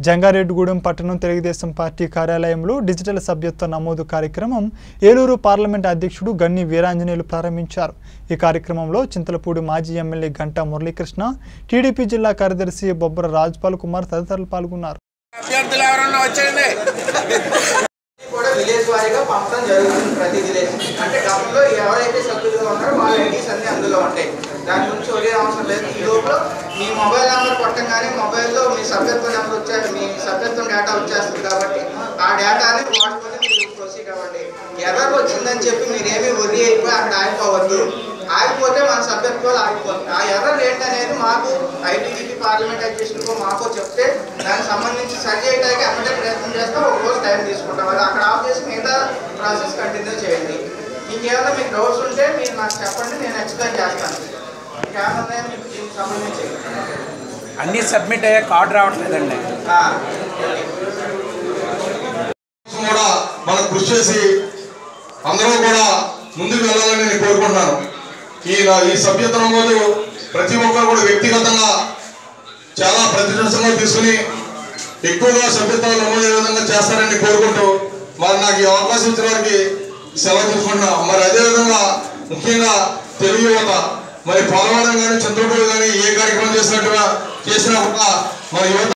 జంగారెడ్డిగూడెం పట్టణం తెలుగుదేశం పార్టీ కార్యాలయంలో డిజిటల్ సభ్యత్వ నమోదు కార్యక్రమం ఏలూరు పార్లమెంట్ అధ్యక్షుడు గన్ని వీరాంజనేయులు ప్రారంభించారు ఈ కార్యక్రమంలో చింతలపూడి మాజీ ఎమ్మెల్యే గంటా మురళీకృష్ణ టీడీపీ జిల్లా కార్యదర్శి బొబ్బర రాజ్పాల్ కుమార్ తదితరులు పాల్గొన్నారు అభ్యర్థులు ఎవరన్నా వచ్చేయండి కూడా విలేజ్ వారీగా పంపడం జరుగుతుంది ప్రతి విలేజ్ అంటే గతంలో ఎవరైతే సభ్యులుగా ఉన్నారో వాళ్ళ ఐడీస్ అన్ని అందులో ఉంటాయి దాని గురించి ఒరే అవసరం లేదు ఈ లోపల మీ మొబైల్ నెంబర్ కొట్టంగానే మొబైల్లో మీ సభ్యత్వ నెంబర్ వచ్చే మీ సభ్యత్వం డేటా వచ్చేస్తుంది కాబట్టి ఆ డేటాని వాడుకొని మీరు ప్రొసీడ్ అవ్వండి ఎర్రర్ వచ్చిందని చెప్పి మీరేమీ వరి అయిపోయి అక్కడ ఆగిపోవద్దు ఆగిపోతే మన సభ్యత్వాలు ఆగిపోతుంది ఆ ఎర్రర్ ఏంటనేది మాకు ఐటీడీపీ పార్లమెంట్ అధ్యక్షులకు మాకు చెప్తే దానికి సంబంధించి సరి చేయడానికి అమ్మటే ప్రయత్నం చేస్తాం ఒక రోజు టైం తీసుకుంటాం అది అక్కడ ఆఫ్ చేసి మిగతా ప్రాసెస్ కంటిన్యూ చేయండి ఇంకేమైనా మీకు డౌట్స్ ఉంటే మీరు నాకు చెప్పండి నేను ఎక్స్ప్లెయిన్ చేస్తాను ఇంకేమైనా ఉన్నాయా మీకు దీనికి సంబంధించి అన్ని సబ్మిట్ అయ్యే కార్డు రావట్లేదండి ఆ, కూడా మనం కృషి చేసి అందరూ కూడా ముందుకు వెళ్ళాలని నేను కోరుకుంటున్నాను ఈ నా- ఈ సభ్యత నమోదు ప్రతి ఒక్కరు కూడా వ్యక్తిగతంగా చాలా ప్రతిష్టంగా తీసుకుని ఎక్కువగా సభ్యత్వాలు నమోదు అయ్యే విధంగా చేస్తారని కోరుకుంటూ మరి నాకు ఈ అవకాశం ఇచ్చిన వారికి సెలవు తీసుకుంటున్నా మరి అదేవిధంగా ముఖ్యంగా తెలుగు యువత మరి పోలవరం కానీ చంద్రపూడి కానీ ఏ కార్యక్రమం చేసినట్టుగా చేసినా కూడా మన యువత